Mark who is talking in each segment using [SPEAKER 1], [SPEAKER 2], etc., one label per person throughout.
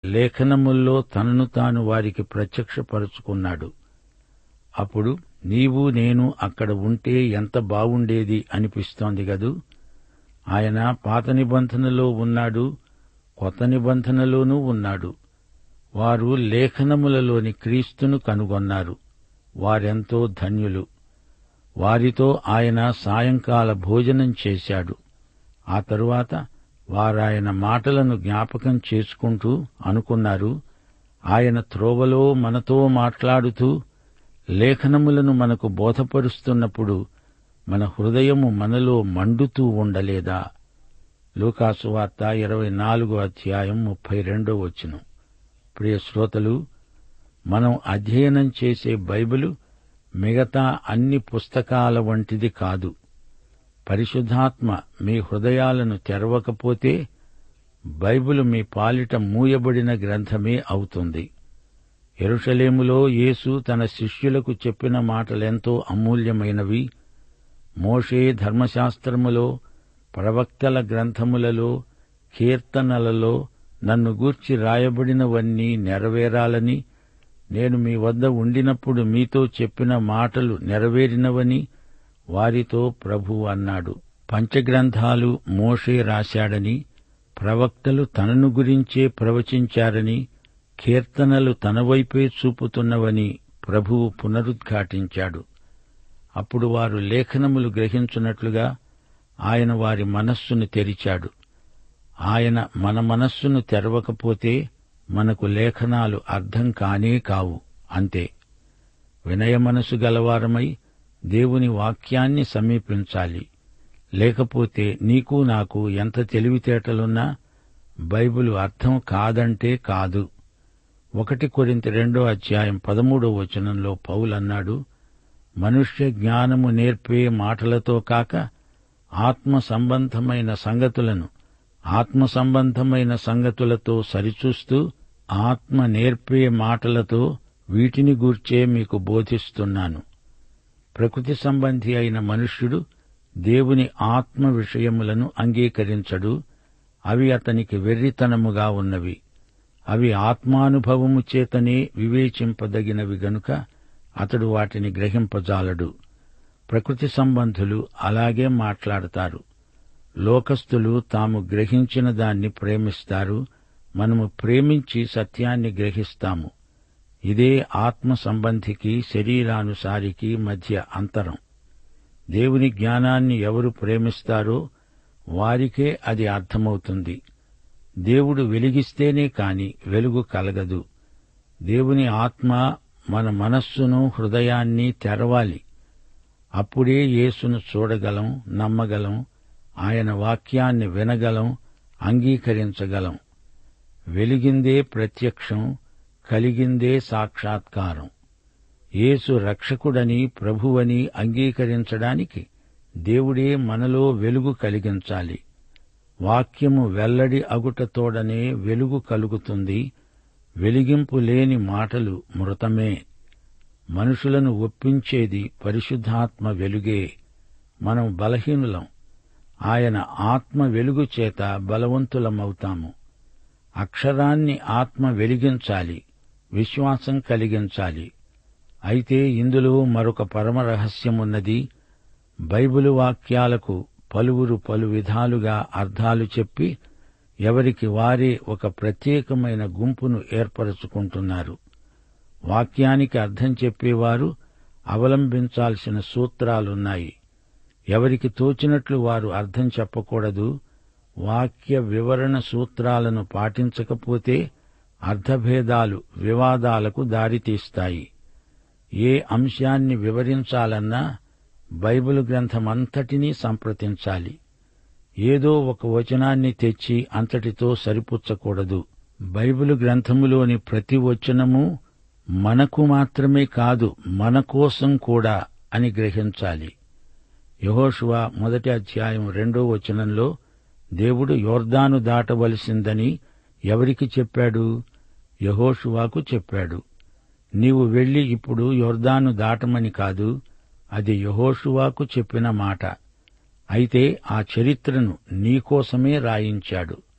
[SPEAKER 1] లేఖనముల్లో తనను తాను వారికి ప్రత్యక్షపరుచుకున్నాడు అప్పుడు నీవు నేను అక్కడ ఉంటే ఎంత బావుండేది అనిపిస్తోంది గదూ ఆయన పాత నిబంధనలో ఉన్నాడు కొత్త నిబంధనలోనూ ఉన్నాడు వారు లేఖనములలోని క్రీస్తును కనుగొన్నారు వారెంతో ధన్యులు వారితో ఆయన సాయంకాల భోజనం చేశాడు ఆ తరువాత వారాయన మాటలను జ్ఞాపకం చేసుకుంటూ అనుకున్నారు ఆయన త్రోవలో మనతో మాట్లాడుతూ లేఖనములను మనకు బోధపరుస్తున్నప్పుడు మన హృదయము మనలో మండుతూ ఉండలేదా లూకాసు వార్త ఇరవై నాలుగో అధ్యాయం ముప్పై రెండో వచనం ప్రియ శ్రోతలు మనం అధ్యయనం చేసే బైబిలు మిగతా అన్ని పుస్తకాల వంటిది కాదు పరిశుద్ధాత్మ మీ హృదయాలను తెరవకపోతే బైబిలు మీ పాలిట మూయబడిన గ్రంథమే అవుతుంది ఎరుషలేములో యేసు తన శిష్యులకు చెప్పిన మాటలెంతో అమూల్యమైనవి మోషే ధర్మశాస్త్రములో ప్రవక్తల గ్రంథములలో కీర్తనలలో నన్ను గూర్చి రాయబడినవన్నీ నెరవేరాలని నేను మీ వద్ద ఉండినప్పుడు మీతో చెప్పిన మాటలు నెరవేరినవని వారితో ప్రభు అన్నాడు పంచగ్రంథాలు మోషే రాశాడని ప్రవక్తలు తనను గురించే ప్రవచించారని కీర్తనలు తన వైపే చూపుతున్నవని ప్రభువు పునరుద్ఘాటించాడు అప్పుడు వారు లేఖనములు గ్రహించున్నట్లుగా ఆయన వారి మనస్సును తెరిచాడు ఆయన మన మనస్సును తెరవకపోతే మనకు లేఖనాలు అర్థం కానే కావు అంతే వినయ మనసు గలవారమై దేవుని వాక్యాన్ని సమీపించాలి లేకపోతే నీకు నాకు ఎంత తెలివితేటలున్నా బైబిలు అర్థం కాదంటే కాదు ఒకటి కొరింత రెండో అధ్యాయం పదమూడో వచనంలో పౌలన్నాడు మనుష్య జ్ఞానము నేర్పే మాటలతో కాక ఆత్మ సంబంధమైన సంగతులను ఆత్మ సంబంధమైన సంగతులతో సరిచూస్తూ ఆత్మ నేర్పే మాటలతో వీటిని గూర్చే మీకు బోధిస్తున్నాను ప్రకృతి సంబంధి అయిన మనుష్యుడు దేవుని ఆత్మ విషయములను అంగీకరించడు అవి అతనికి వెర్రితనముగా ఉన్నవి అవి ఆత్మానుభవము చేతనే వివేచింపదగినవి గనుక అతడు వాటిని గ్రహింపజాలడు ప్రకృతి సంబంధులు అలాగే మాట్లాడతారు లోకస్తులు తాము గ్రహించిన దాన్ని ప్రేమిస్తారు మనము ప్రేమించి సత్యాన్ని గ్రహిస్తాము ఇదే ఆత్మ సంబంధికి శరీరానుసారికి మధ్య అంతరం దేవుని జ్ఞానాన్ని ఎవరు ప్రేమిస్తారో వారికే అది అర్థమవుతుంది దేవుడు వెలిగిస్తేనే కాని వెలుగు కలగదు దేవుని ఆత్మ మన మనస్సును హృదయాన్ని తెరవాలి అప్పుడే యేసును చూడగలం నమ్మగలం ఆయన వాక్యాన్ని వినగలం అంగీకరించగలం వెలిగిందే ప్రత్యక్షం కలిగిందే సాక్షాత్కారం యేసు రక్షకుడని ప్రభువని అంగీకరించడానికి దేవుడే మనలో వెలుగు కలిగించాలి వాక్యము వెల్లడి అగుటతోడనే వెలుగు కలుగుతుంది వెలిగింపు లేని మాటలు మృతమే మనుషులను ఒప్పించేది పరిశుద్ధాత్మ వెలుగే మనం బలహీనులం ఆయన ఆత్మ వెలుగు చేత బలవంతులమవుతాము అక్షరాన్ని ఆత్మ వెలిగించాలి విశ్వాసం కలిగించాలి అయితే ఇందులో మరొక పరమ రహస్యమున్నది బైబిలు వాక్యాలకు పలువురు పలు విధాలుగా అర్థాలు చెప్పి ఎవరికి వారే ఒక ప్రత్యేకమైన గుంపును ఏర్పరచుకుంటున్నారు వాక్యానికి అర్థం చెప్పేవారు అవలంబించాల్సిన సూత్రాలున్నాయి ఎవరికి తోచినట్లు వారు అర్థం చెప్పకూడదు వాక్య వివరణ సూత్రాలను పాటించకపోతే అర్థభేదాలు వివాదాలకు దారితీస్తాయి ఏ అంశాన్ని వివరించాలన్నా బైబిల్ గ్రంథమంతటినీ సంప్రదించాలి ఏదో ఒక వచనాన్ని తెచ్చి అంతటితో సరిపుచ్చకూడదు బైబిల్ గ్రంథములోని ప్రతి వచనము మనకు మాత్రమే కాదు మన కోసం కూడా అని గ్రహించాలి యహోషువ మొదటి అధ్యాయం రెండో వచనంలో దేవుడు యోర్దాను దాటవలసిందని ఎవరికి చెప్పాడు యహోషువాకు చెప్పాడు నీవు వెళ్లి ఇప్పుడు యోర్దాను దాటమని కాదు అది యహోషువాకు చెప్పిన మాట అయితే ఆ చరిత్రను నీకోసమే రాయించాడు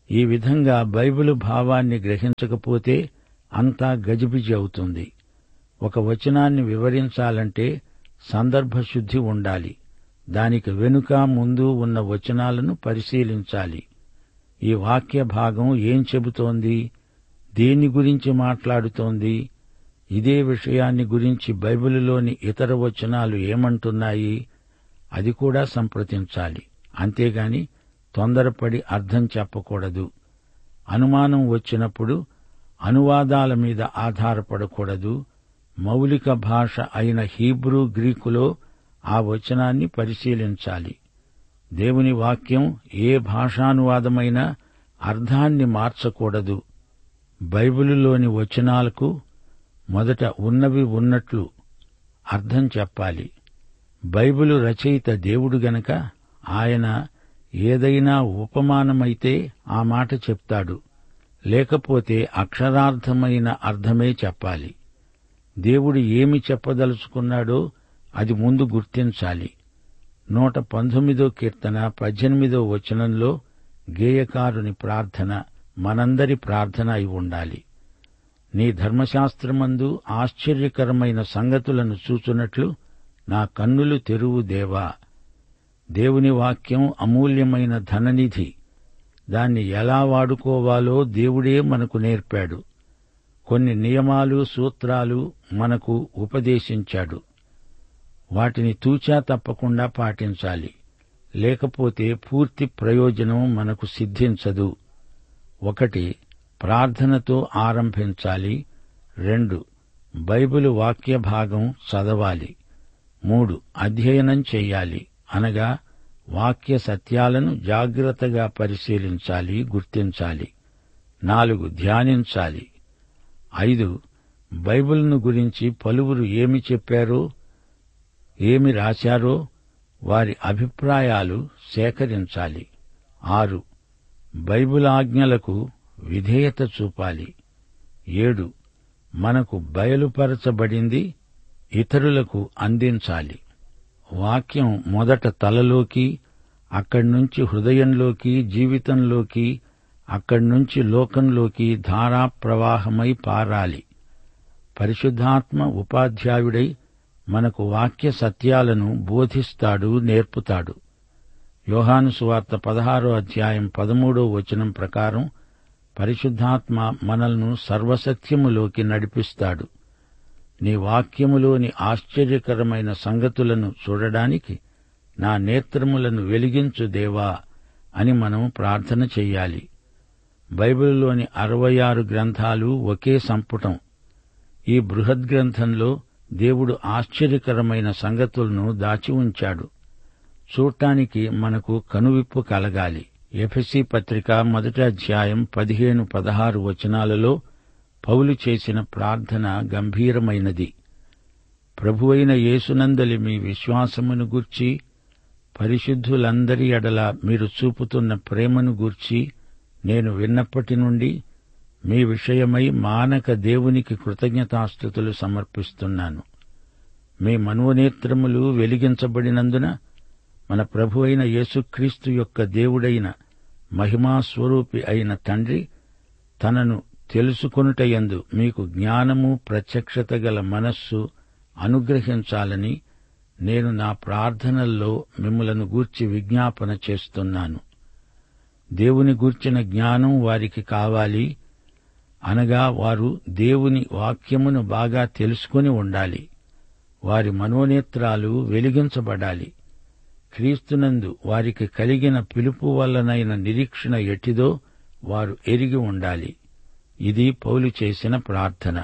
[SPEAKER 1] ఈ విధంగా బైబిలు భావాన్ని గ్రహించకపోతే అంతా గజిబిజి అవుతుంది ఒక వచనాన్ని వివరించాలంటే సందర్భశుద్ధి ఉండాలి దానికి వెనుక ముందు ఉన్న వచనాలను పరిశీలించాలి ఈ వాక్య భాగం ఏం చెబుతోంది దేని గురించి మాట్లాడుతోంది ఇదే విషయాన్ని గురించి బైబిలులోని ఇతర వచనాలు ఏమంటున్నాయి అది కూడా సంప్రదించాలి అంతేగాని తొందరపడి అర్థం చెప్పకూడదు అనుమానం వచ్చినప్పుడు అనువాదాల మీద ఆధారపడకూడదు మౌలిక భాష అయిన హీబ్రూ గ్రీకులో ఆ వచనాన్ని పరిశీలించాలి దేవుని వాక్యం ఏ భాషానువాదమైనా అర్థాన్ని మార్చకూడదు బైబిలులోని వచనాలకు మొదట ఉన్నవి ఉన్నట్లు అర్థం చెప్పాలి బైబిలు రచయిత దేవుడు గనక ఆయన ఏదైనా ఉపమానమైతే ఆ మాట చెప్తాడు లేకపోతే అక్షరార్థమైన అర్థమే చెప్పాలి దేవుడు ఏమి చెప్పదలుచుకున్నాడో అది ముందు గుర్తించాలి నూట పంతొమ్మిదో కీర్తన పద్దెనిమిదో వచనంలో గేయకారుని ప్రార్థన మనందరి ప్రార్థన అయి ఉండాలి నీ ధర్మశాస్త్రమందు ఆశ్చర్యకరమైన సంగతులను చూచున్నట్లు నా కన్నులు తెరువు దేవా దేవుని వాక్యం అమూల్యమైన ధననిధి దాన్ని ఎలా వాడుకోవాలో దేవుడే మనకు నేర్పాడు కొన్ని నియమాలు సూత్రాలు మనకు ఉపదేశించాడు వాటిని తూచా తప్పకుండా పాటించాలి లేకపోతే పూర్తి ప్రయోజనం మనకు సిద్ధించదు ఒకటి ప్రార్థనతో ఆరంభించాలి రెండు బైబిలు వాక్య భాగం చదవాలి మూడు అధ్యయనం చెయ్యాలి అనగా వాక్య సత్యాలను జాగ్రత్తగా పరిశీలించాలి గుర్తించాలి నాలుగు ధ్యానించాలి ఐదు బైబిల్ను గురించి పలువురు ఏమి చెప్పారో ఏమి రాశారో వారి అభిప్రాయాలు సేకరించాలి ఆరు బైబిల్ ఆజ్ఞలకు విధేయత చూపాలి ఏడు మనకు బయలుపరచబడింది ఇతరులకు అందించాలి వాక్యం మొదట తలలోకి అక్కడి నుంచి హృదయంలోకి జీవితంలోకి అక్కడి నుంచి లోకంలోకి ధారా ప్రవాహమై పారాలి పరిశుద్ధాత్మ ఉపాధ్యాయుడై మనకు వాక్య సత్యాలను బోధిస్తాడు నేర్పుతాడు యోహాను సువార్త పదహారో అధ్యాయం పదమూడో వచనం ప్రకారం పరిశుద్ధాత్మ మనల్ని సర్వసత్యములోకి నడిపిస్తాడు నీ వాక్యములోని ఆశ్చర్యకరమైన సంగతులను చూడడానికి నా నేత్రములను వెలిగించు దేవా అని మనం ప్రార్థన చెయ్యాలి బైబిల్లోని అరవై ఆరు గ్రంథాలు ఒకే సంపుటం ఈ బృహద్ గ్రంథంలో దేవుడు ఆశ్చర్యకరమైన సంగతులను దాచి ఉంచాడు చూడటానికి మనకు కనువిప్పు కలగాలి ఎఫెసి పత్రిక మొదటి అధ్యాయం పదిహేను పదహారు వచనాలలో పౌలు చేసిన ప్రార్థన గంభీరమైనది ప్రభువైన యేసునందలి మీ విశ్వాసమును గూర్చి పరిశుద్ధులందరి ఎడల మీరు చూపుతున్న ప్రేమను గూర్చి నేను విన్నప్పటి నుండి మీ విషయమై మానక దేవునికి కృతజ్ఞతాస్థుతులు సమర్పిస్తున్నాను మీ మనోనేత్రములు వెలిగించబడినందున మన ప్రభు అయిన యేసుక్రీస్తు యొక్క దేవుడైన మహిమాస్వరూపి అయిన తండ్రి తనను తెలుసుకొనుటయందు మీకు జ్ఞానము ప్రత్యక్షత గల మనస్సు అనుగ్రహించాలని నేను నా ప్రార్థనల్లో మిమ్మలను గూర్చి విజ్ఞాపన చేస్తున్నాను దేవుని గూర్చిన జ్ఞానం వారికి కావాలి అనగా వారు దేవుని వాక్యమును బాగా తెలుసుకుని ఉండాలి వారి మనోనేత్రాలు వెలిగించబడాలి క్రీస్తునందు వారికి కలిగిన పిలుపు వల్లనైన నిరీక్షణ ఎట్టిదో వారు ఎరిగి ఉండాలి ఇది పౌలు చేసిన ప్రార్థన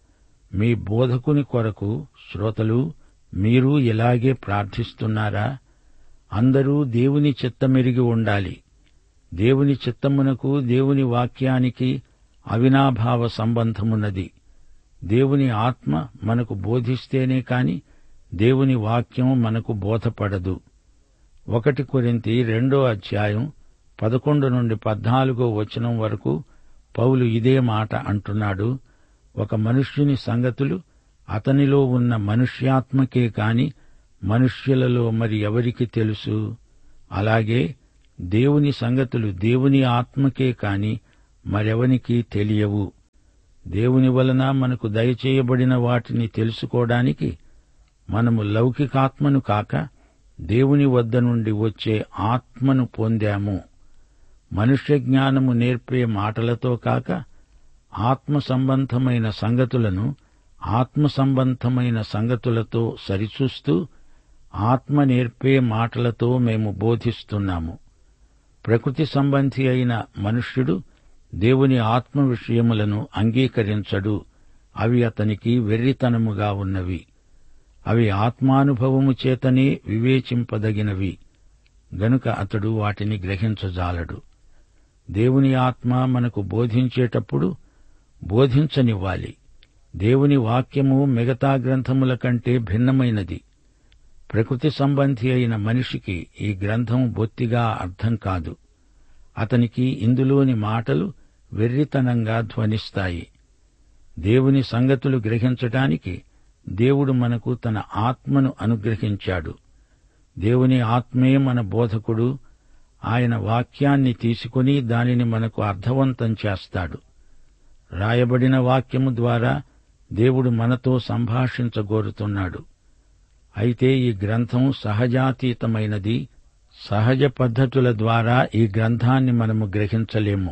[SPEAKER 1] మీ బోధకుని కొరకు శ్రోతలు మీరు ఇలాగే ప్రార్థిస్తున్నారా అందరూ దేవుని చిత్తమెరిగి ఉండాలి దేవుని చిత్తమునకు దేవుని వాక్యానికి అవినాభావ సంబంధమున్నది దేవుని ఆత్మ మనకు బోధిస్తేనే కాని దేవుని వాక్యం మనకు బోధపడదు ఒకటి కొరింతి రెండో అధ్యాయం పదకొండు నుండి పద్నాలుగో వచనం వరకు పౌలు ఇదే మాట అంటున్నాడు ఒక మనుష్యుని సంగతులు అతనిలో ఉన్న మనుష్యాత్మకే కాని మనుష్యులలో మరి ఎవరికి తెలుసు అలాగే దేవుని సంగతులు దేవుని ఆత్మకే కాని మరెవనికీ తెలియవు దేవుని వలన మనకు దయచేయబడిన వాటిని తెలుసుకోవడానికి మనము లౌకికాత్మను కాక దేవుని వద్ద నుండి వచ్చే ఆత్మను పొందాము మనుష్య జ్ఞానము నేర్పే మాటలతో కాక ఆత్మ సంబంధమైన సంగతులను ఆత్మ సంబంధమైన సంగతులతో సరిచూస్తూ ఆత్మ నేర్పే మాటలతో మేము బోధిస్తున్నాము ప్రకృతి సంబంధి అయిన మనుష్యుడు దేవుని ఆత్మ విషయములను అంగీకరించడు అవి అతనికి వెర్రితనముగా ఉన్నవి అవి ఆత్మానుభవము చేతనే వివేచింపదగినవి గనుక అతడు వాటిని గ్రహించజాలడు దేవుని ఆత్మ మనకు బోధించేటప్పుడు బోధించనివ్వాలి దేవుని వాక్యము మిగతా గ్రంథముల కంటే భిన్నమైనది ప్రకృతి సంబంధి అయిన మనిషికి ఈ గ్రంథం బొత్తిగా అర్థం కాదు అతనికి ఇందులోని మాటలు వెర్రితనంగా ధ్వనిస్తాయి దేవుని సంగతులు గ్రహించటానికి దేవుడు మనకు తన ఆత్మను అనుగ్రహించాడు దేవుని ఆత్మే మన బోధకుడు ఆయన వాక్యాన్ని తీసుకుని దానిని మనకు అర్థవంతం చేస్తాడు రాయబడిన వాక్యము ద్వారా దేవుడు మనతో సంభాషించగోరుతున్నాడు అయితే ఈ గ్రంథం సహజాతీతమైనది సహజ పద్ధతుల ద్వారా ఈ గ్రంథాన్ని మనము గ్రహించలేము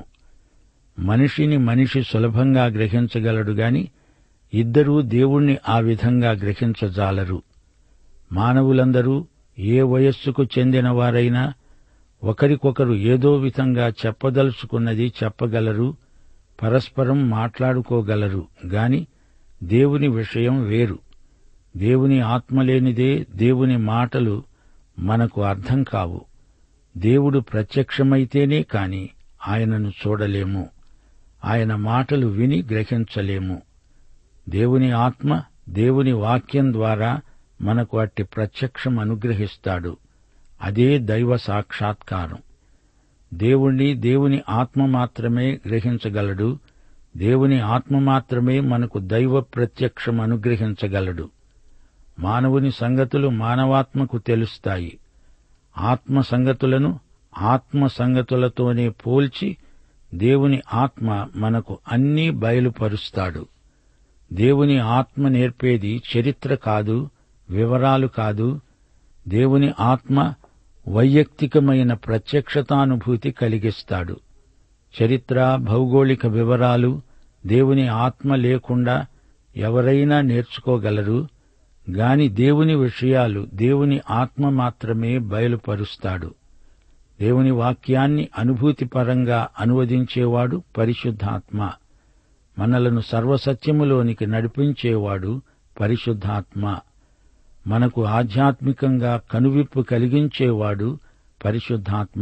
[SPEAKER 1] మనిషిని మనిషి సులభంగా గ్రహించగలడు గాని ఇద్దరూ దేవుణ్ణి ఆ విధంగా గ్రహించజాలరు మానవులందరూ ఏ వయస్సుకు చెందినవారైనా ఒకరికొకరు ఏదో విధంగా చెప్పదలుచుకున్నది చెప్పగలరు పరస్పరం మాట్లాడుకోగలరు గాని దేవుని విషయం వేరు దేవుని ఆత్మలేనిదే దేవుని మాటలు మనకు అర్థం కావు దేవుడు ప్రత్యక్షమైతేనే కాని ఆయనను చూడలేము ఆయన మాటలు విని గ్రహించలేము దేవుని ఆత్మ దేవుని వాక్యం ద్వారా మనకు అట్టి ప్రత్యక్షం అనుగ్రహిస్తాడు అదే దైవ సాక్షాత్కారం దేవుణ్ణి దేవుని ఆత్మ మాత్రమే గ్రహించగలడు దేవుని ఆత్మ మాత్రమే మనకు దైవ ప్రత్యక్షం అనుగ్రహించగలడు మానవుని సంగతులు మానవాత్మకు తెలుస్తాయి ఆత్మ సంగతులను ఆత్మ సంగతులతోనే పోల్చి దేవుని ఆత్మ మనకు అన్నీ బయలుపరుస్తాడు దేవుని ఆత్మ నేర్పేది చరిత్ర కాదు వివరాలు కాదు దేవుని ఆత్మ వైయక్తికమైన ప్రత్యక్షతానుభూతి కలిగిస్తాడు చరిత్ర భౌగోళిక వివరాలు దేవుని ఆత్మ లేకుండా ఎవరైనా నేర్చుకోగలరు గాని దేవుని విషయాలు దేవుని ఆత్మ మాత్రమే బయలుపరుస్తాడు దేవుని వాక్యాన్ని అనుభూతిపరంగా అనువదించేవాడు పరిశుద్ధాత్మ మనలను సర్వసత్యములోనికి నడిపించేవాడు పరిశుద్ధాత్మ మనకు ఆధ్యాత్మికంగా కనువిప్పు కలిగించేవాడు పరిశుద్ధాత్మ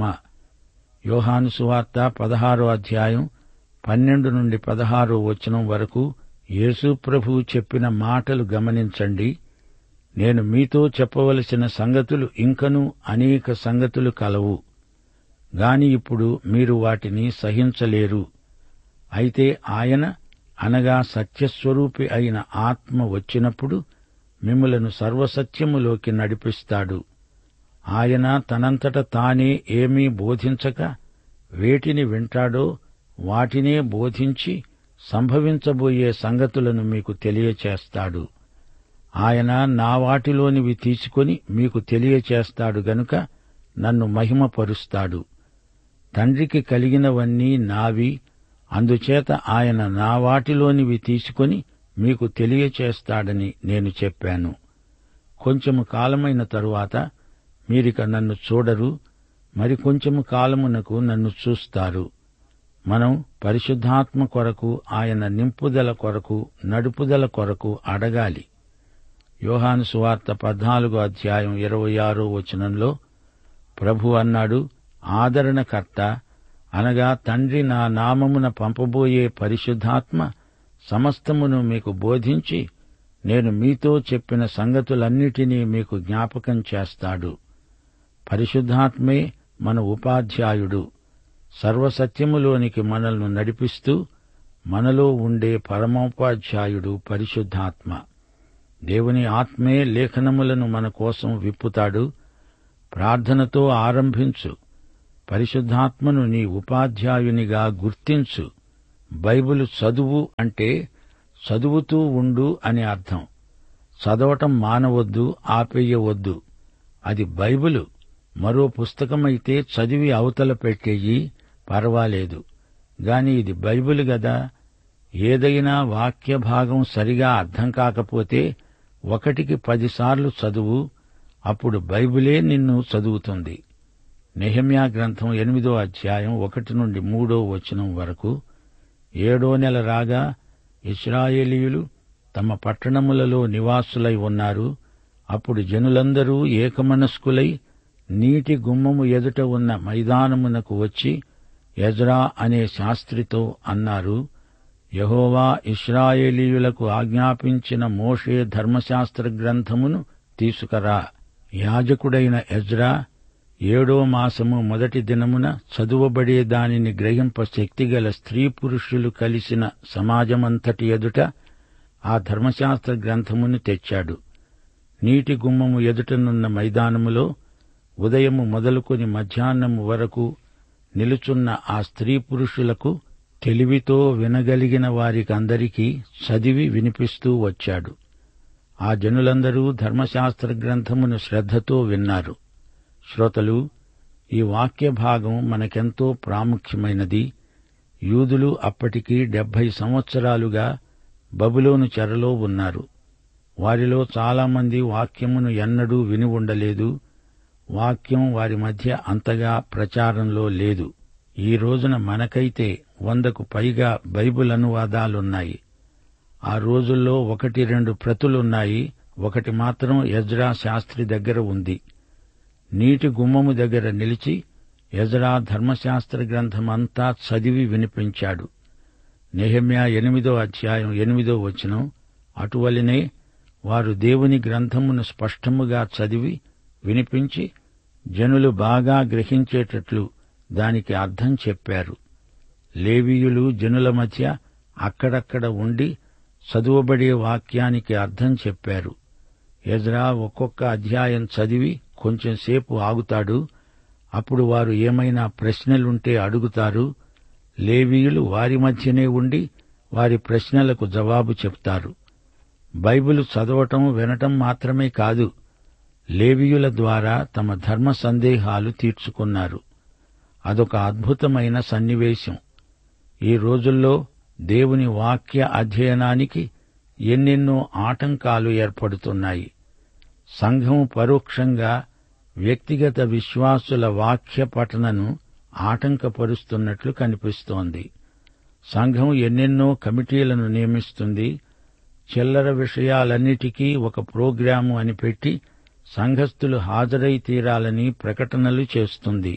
[SPEAKER 1] యోహాను సువార్త పదహారో అధ్యాయం పన్నెండు నుండి పదహారో వచనం వరకు యేసు ప్రభువు చెప్పిన మాటలు గమనించండి నేను మీతో చెప్పవలసిన సంగతులు ఇంకనూ అనేక సంగతులు కలవు గాని ఇప్పుడు మీరు వాటిని సహించలేరు అయితే ఆయన అనగా సత్యస్వరూపి అయిన ఆత్మ వచ్చినప్పుడు మిమ్మలను సర్వసత్యములోకి నడిపిస్తాడు ఆయన తనంతట తానే ఏమీ బోధించక వేటిని వింటాడో వాటినే బోధించి సంభవించబోయే సంగతులను మీకు తెలియచేస్తాడు ఆయన నా వాటిలోనివి తీసుకొని మీకు తెలియచేస్తాడు గనుక నన్ను మహిమపరుస్తాడు తండ్రికి కలిగినవన్నీ నావి అందుచేత ఆయన నా వాటిలోనివి తీసుకొని మీకు తెలియచేస్తాడని నేను చెప్పాను కొంచెము కాలమైన తరువాత మీరిక నన్ను చూడరు మరి కొంచెము కాలమునకు నన్ను చూస్తారు మనం పరిశుద్ధాత్మ కొరకు ఆయన నింపుదల కొరకు నడుపుదల కొరకు అడగాలి యోహాను సువార్త పద్నాలుగో అధ్యాయం ఇరవై ఆరో వచనంలో ప్రభు అన్నాడు ఆదరణకర్త అనగా తండ్రి నా నామమున పంపబోయే పరిశుద్ధాత్మ సమస్తమును మీకు బోధించి నేను మీతో చెప్పిన సంగతులన్నిటినీ మీకు జ్ఞాపకం చేస్తాడు పరిశుద్ధాత్మే మన ఉపాధ్యాయుడు సర్వసత్యములోనికి మనల్ని నడిపిస్తూ మనలో ఉండే పరమోపాధ్యాయుడు పరిశుద్ధాత్మ దేవుని ఆత్మే లేఖనములను మన కోసం విప్పుతాడు ప్రార్థనతో ఆరంభించు పరిశుద్ధాత్మను నీ ఉపాధ్యాయునిగా గుర్తించు బైబిలు చదువు అంటే చదువుతూ ఉండు అని అర్థం చదవటం మానవద్దు ఆపేయవద్దు అది బైబిలు మరో పుస్తకమైతే చదివి అవతల పెట్టేయి పర్వాలేదు గాని ఇది బైబిల్ గదా ఏదైనా వాక్య భాగం సరిగా అర్థం కాకపోతే ఒకటికి పదిసార్లు చదువు అప్పుడు బైబిలే నిన్ను చదువుతుంది నెహమ్యా గ్రంథం ఎనిమిదో అధ్యాయం ఒకటి నుండి మూడో వచనం వరకు ఏడో నెల రాగా ఇస్రాయేలీయులు తమ పట్టణములలో నివాసులై ఉన్నారు అప్పుడు జనులందరూ ఏకమనస్కులై నీటి గుమ్మము ఎదుట ఉన్న మైదానమునకు వచ్చి ఎజ్రా అనే శాస్త్రితో అన్నారు యహోవా ఇస్రాయేలీయులకు ఆజ్ఞాపించిన మోషే ధర్మశాస్త్ర గ్రంథమును తీసుకరా యాజకుడైన ఎజ్రా ఏడో మాసము మొదటి దినమున చదువబడే దానిని గ్రహింప శక్తిగల స్త్రీ పురుషులు కలిసిన సమాజమంతటి ఎదుట ఆ ధర్మశాస్త్ర గ్రంథమును తెచ్చాడు నీటి గుమ్మము ఎదుటనున్న మైదానములో ఉదయము మొదలుకొని మధ్యాహ్నము వరకు నిలుచున్న ఆ స్త్రీ పురుషులకు తెలివితో వినగలిగిన వారికందరికీ చదివి వినిపిస్తూ వచ్చాడు ఆ జనులందరూ ధర్మశాస్త్ర గ్రంథమును శ్రద్ధతో విన్నారు శ్రోతలు ఈ వాక్య భాగం మనకెంతో ప్రాముఖ్యమైనది యూదులు అప్పటికి డెబ్బై సంవత్సరాలుగా బబులోను చెరలో ఉన్నారు వారిలో చాలామంది వాక్యమును ఎన్నడూ విని ఉండలేదు వాక్యం వారి మధ్య అంతగా ప్రచారంలో లేదు ఈ రోజున మనకైతే వందకు పైగా బైబిల్ అనువాదాలున్నాయి ఆ రోజుల్లో ఒకటి రెండు ప్రతులున్నాయి ఒకటి మాత్రం యజ్రా శాస్త్రి దగ్గర ఉంది నీటి గుమ్మము దగ్గర నిలిచి యజ్రా ధర్మశాస్త్ర గ్రంథమంతా చదివి వినిపించాడు నెహమ్యా ఎనిమిదో అధ్యాయం ఎనిమిదో వచనం అటువలనే వారు దేవుని గ్రంథమును స్పష్టముగా చదివి వినిపించి జనులు బాగా గ్రహించేటట్లు దానికి అర్థం చెప్పారు లేవీయులు జనుల మధ్య అక్కడక్కడ ఉండి చదువబడే వాక్యానికి అర్థం చెప్పారు ఎజ్రా ఒక్కొక్క అధ్యాయం చదివి కొంచెంసేపు ఆగుతాడు అప్పుడు వారు ఏమైనా ప్రశ్నలుంటే అడుగుతారు లేవీయులు వారి మధ్యనే ఉండి వారి ప్రశ్నలకు జవాబు చెప్తారు బైబిల్ చదవటం వినటం మాత్రమే కాదు లేవీయుల ద్వారా తమ ధర్మ సందేహాలు తీర్చుకున్నారు అదొక అద్భుతమైన సన్నివేశం ఈ రోజుల్లో దేవుని వాక్య అధ్యయనానికి ఎన్నెన్నో ఆటంకాలు ఏర్పడుతున్నాయి సంఘం పరోక్షంగా వ్యక్తిగత విశ్వాసుల వాక్య పఠనను ఆటంకపరుస్తున్నట్లు కనిపిస్తోంది సంఘం ఎన్నెన్నో కమిటీలను నియమిస్తుంది చిల్లర విషయాలన్నిటికీ ఒక ప్రోగ్రాము అని పెట్టి సంఘస్థులు హాజరై తీరాలని ప్రకటనలు చేస్తుంది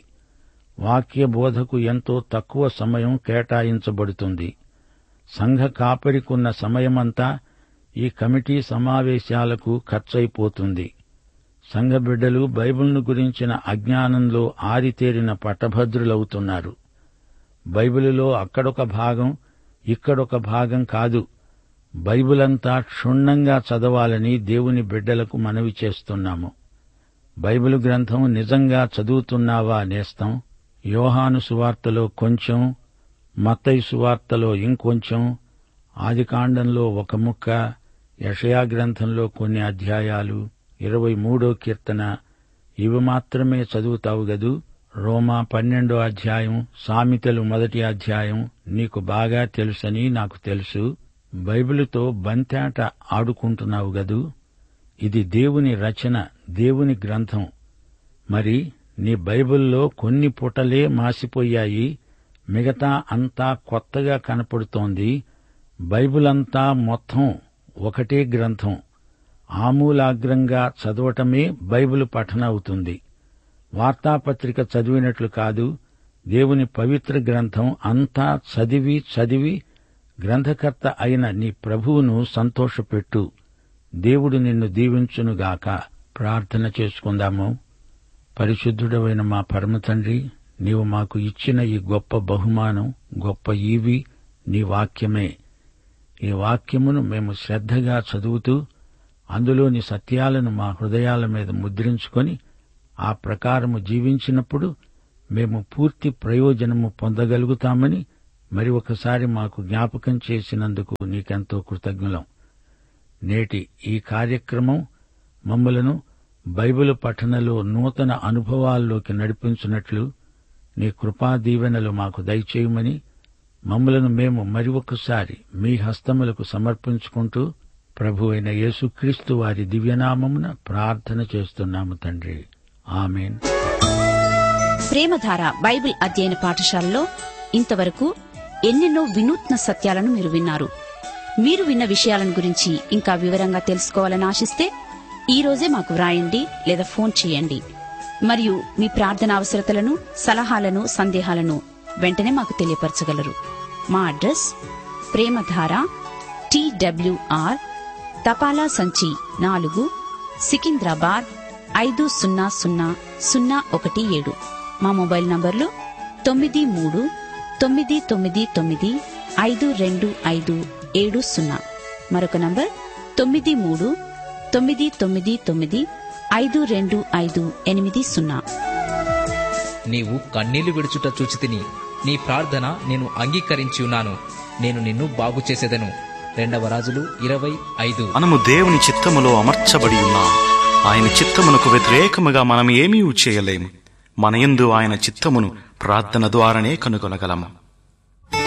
[SPEAKER 1] వాక్య బోధకు ఎంతో తక్కువ సమయం కేటాయించబడుతుంది సంఘ కాపరికున్న సమయమంతా ఈ కమిటీ సమావేశాలకు ఖర్చయిపోతుంది సంఘ బిడ్డలు బైబిల్ను గురించిన అజ్ఞానంలో ఆరితేరిన పట్టభద్రులవుతున్నారు బైబిలులో అక్కడొక భాగం ఇక్కడొక భాగం కాదు బైబిలంతా క్షుణ్ణంగా చదవాలని దేవుని బిడ్డలకు మనవి చేస్తున్నాము బైబిల్ గ్రంథం నిజంగా చదువుతున్నావా నేస్తం యోహాను సువార్తలో కొంచెం మత్తయి సువార్తలో ఇంకొంచెం ఆదికాండంలో ఒక ముక్క యషయా గ్రంథంలో కొన్ని అధ్యాయాలు ఇరవై మూడో కీర్తన ఇవి మాత్రమే చదువుతావు గదు రోమా పన్నెండో అధ్యాయం సామెతలు మొదటి అధ్యాయం నీకు బాగా తెలుసని నాకు తెలుసు బైబిలుతో బంతేట ఆడుకుంటున్నావు గదు ఇది దేవుని రచన దేవుని గ్రంథం మరి నీ బైబిల్లో కొన్ని పుటలే మాసిపోయాయి మిగతా అంతా కొత్తగా కనపడుతోంది బైబిల్ అంతా మొత్తం ఒకటే గ్రంథం ఆమూలాగ్రంగా చదవటమే బైబిల్ పఠన అవుతుంది వార్తాపత్రిక చదివినట్లు కాదు దేవుని పవిత్ర గ్రంథం అంతా చదివి చదివి గ్రంథకర్త అయిన నీ ప్రభువును సంతోషపెట్టు దేవుడు నిన్ను దీవించునుగాక ప్రార్థన చేసుకుందాము పరిశుద్ధుడవైన మా పరమతండ్రి నీవు మాకు ఇచ్చిన ఈ గొప్ప బహుమానం గొప్ప ఈవి నీ వాక్యమే ఈ వాక్యమును మేము శ్రద్ధగా చదువుతూ అందులోని సత్యాలను మా హృదయాల మీద ముద్రించుకొని ఆ ప్రకారము జీవించినప్పుడు మేము పూర్తి ప్రయోజనము పొందగలుగుతామని మరి ఒకసారి మాకు జ్ఞాపకం చేసినందుకు నీకెంతో కృతజ్ఞులం నేటి ఈ కార్యక్రమం మమ్మలను బైబిల్ పఠనలో నూతన అనుభవాల్లోకి నడిపించినట్లు నీ కృపా దీవెనలు మాకు దయచేయమని మమ్మలను మేము మరి ఒకసారి మీ హస్తములకు సమర్పించుకుంటూ ప్రభు అయిన యేసుక్రీస్తు వారి దివ్యనామమున ప్రార్థన చేస్తున్నాము తండ్రి ఆమెన్
[SPEAKER 2] ప్రేమధార బైబిల్ అధ్యయన పాఠశాలలో ఇంతవరకు ఎన్నెన్నో వినూత్న సత్యాలను మీరు విన్నారు మీరు విన్న విషయాలను గురించి ఇంకా వివరంగా తెలుసుకోవాలని ఆశిస్తే ఈ రోజే మాకు వ్రాయండి లేదా ఫోన్ చేయండి మరియు మీ ప్రార్థన అవసరతలను సలహాలను సందేహాలను వెంటనే మాకు తెలియపరచగలరు మా అడ్రస్ ప్రేమధార టీడబ్ల్యూఆర్ తపాలా సంచి నాలుగు సికింద్రాబాద్ ఐదు సున్నా సున్నా సున్నా ఒకటి ఏడు మా మొబైల్ నంబర్లు తొమ్మిది మూడు తొమ్మిది తొమ్మిది తొమ్మిది ఐదు రెండు ఐదు ఏడు సున్నా మరొక నంబర్ తొమ్మిది మూడు తొమ్మిది తొమ్మిది తొమ్మిది ఐదు రెండు ఐదు ఎనిమిది సున్నా
[SPEAKER 3] నీవు కన్నీళ్లు విడుచుట చూచితిని నీ ప్రార్థన నేను అంగీకరించి ఉన్నాను నేను నిన్ను బాగు చేసేదను రెండవ రాజులు ఇరవై ఐదు
[SPEAKER 4] మనము దేవుని చిత్తములో అమర్చబడి ఉన్నాం ఆయన చిత్తమునకు వ్యతిరేకముగా మనం ఏమీ చేయలేము మన యందు ఆయన చిత్తమును ప్రార్థన ద్వారానే కనుగొనగలము